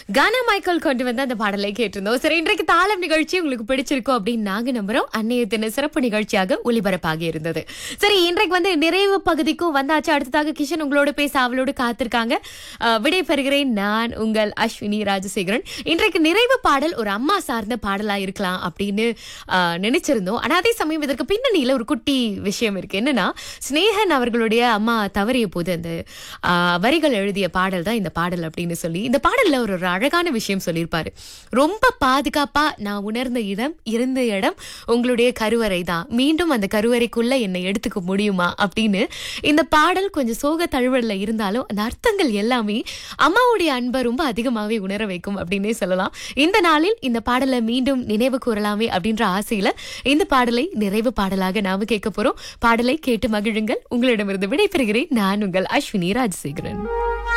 கானா Michael கொண்டு வந்து அந்த பாடலை கேட்டிருந்தோம் சரி இன்றைக்கு தாளம் நிகழ்ச்சி உங்களுக்கு பிடிச்சிருக்கும் அப்படின்னு நாங்க நம்புறோம் அன்னைய தின சிறப்பு நிகழ்ச்சியாக ஒளிபரப்பாகி இருந்தது சரி இன்றைக்கு வந்து நிறைவு பகுதிக்கும் வந்தாச்சு அடுத்ததாக கிஷன் உங்களோட பேச அவளோடு காத்திருக்காங்க அஹ், விடை பெறுகிறேன் நான் உங்கள் அஸ்வினி ராஜசேகரன் இன்றைக்கு நிறைவு பாடல் ஒரு அம்மா சார்ந்த பாடலா இருக்கலாம் அப்படின்னு அஹ், நினைச்சிருந்தோம் ஆனா அதே சமயம் இதற்கு பின்னணியில ஒரு குட்டி விஷயம் இருக்கு என்னன்னா ஸ்னேகன் அவர்களுடைய அம்மா தவறிய போது அந்த அஹ், வரிகள் எழுதிய பாடல் தான் இந்த பாடல் அப்படின்னு சொல்லி இந்த பாடல்ல ஒரு ஒரு அழகான விஷயம் சொல்லியிருப்பாரு ரொம்ப பாதுகாப்பா நான் உணர்ந்த இடம் இருந்த இடம் உங்களுடைய கருவறை தான் மீண்டும் அந்த கருவறைக்குள்ள என்னை எடுத்துக்க முடியுமா அப்படின்னு இந்த பாடல் கொஞ்சம் சோக தழுவல்ல இருந்தாலும் அந்த அர்த்தங்கள் எல்லாமே அம்மாவுடைய அன்பை ரொம்ப அதிகமாவே உணர வைக்கும் அப்படின்னே சொல்லலாம் இந்த நாளில் இந்த பாடலை மீண்டும் நினைவு கூறலாமே அப்படின்ற ஆசையில இந்த பாடலை நிறைவு பாடலாக நாம கேட்க போறோம் பாடலை கேட்டு மகிழுங்கள் உங்களிடமிருந்து விடைபெறுகிறேன் நான் உங்கள் அஸ்வினி ராஜசேகரன்